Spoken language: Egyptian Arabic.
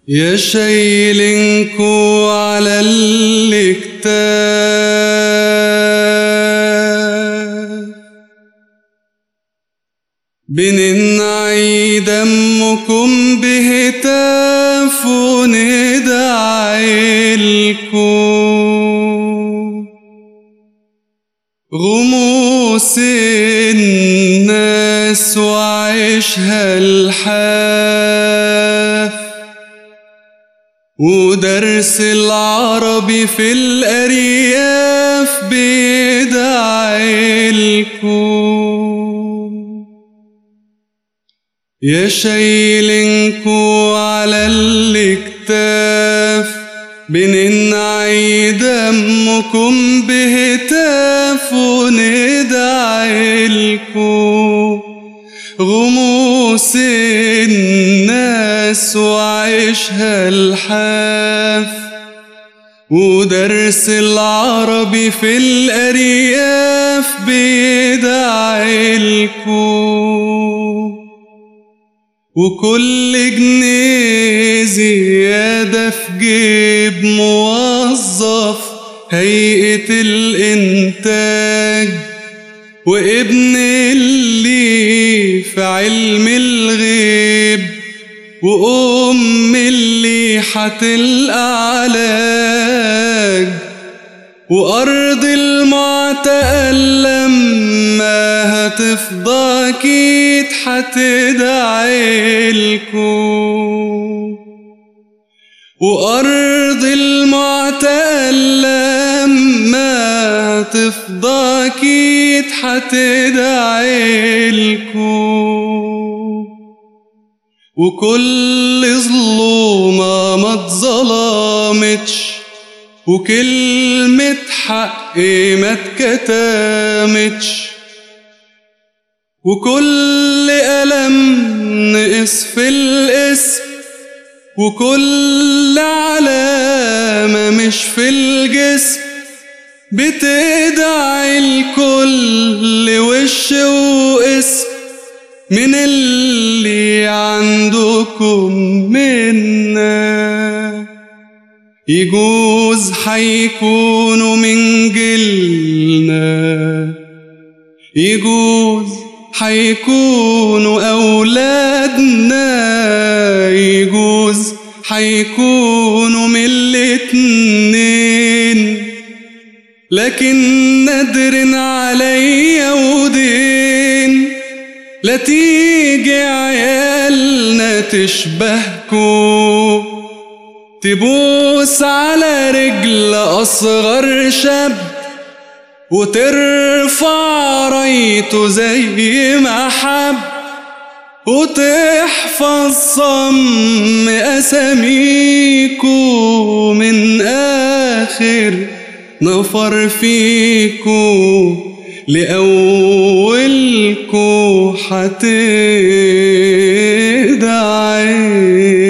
يا شايلينكو على الكتاب بننعي دمكم بهتاف وندعي لكم غموس الناس وعيشها الحاف ودرس العربي في الأرياف بيدعي لكم يا شايلينكو على الكتاف بننعي دمكم بهتاف وندعي لكم غموس الناس وعيشها الحاف ودرس العربي في الأرياف بيدعي لكم وكل جنيه زيادة في جيب موظف هيئة الإنتاج وابن اللي في علم الغيب وأم اللي حتلقى وأرض المعتقل لما هتفضى أكيد حتدعي لكم وأرض المعتقل لما هتفضى أكيد حتدعي لكم وكل ظلومة ما اتظلمتش وكلمة حق ما اتكتمتش وكل ألم نقص في الاسم وكل علامة مش في الجسم بتدعي الكل وش واسم من اللي عندكم منا يجوز حيكونوا من جيلنا يجوز حيكونوا أولادنا يجوز حيكونوا من الاتنين لكن ندر عليا ودين لا تيجي عيالنا تشبهكوا تبوس على رجل أصغر شاب وترفع رايته زي ما حب وتحفظ صم أساميكو من آخر نفر فيكو لأولكو حتدعي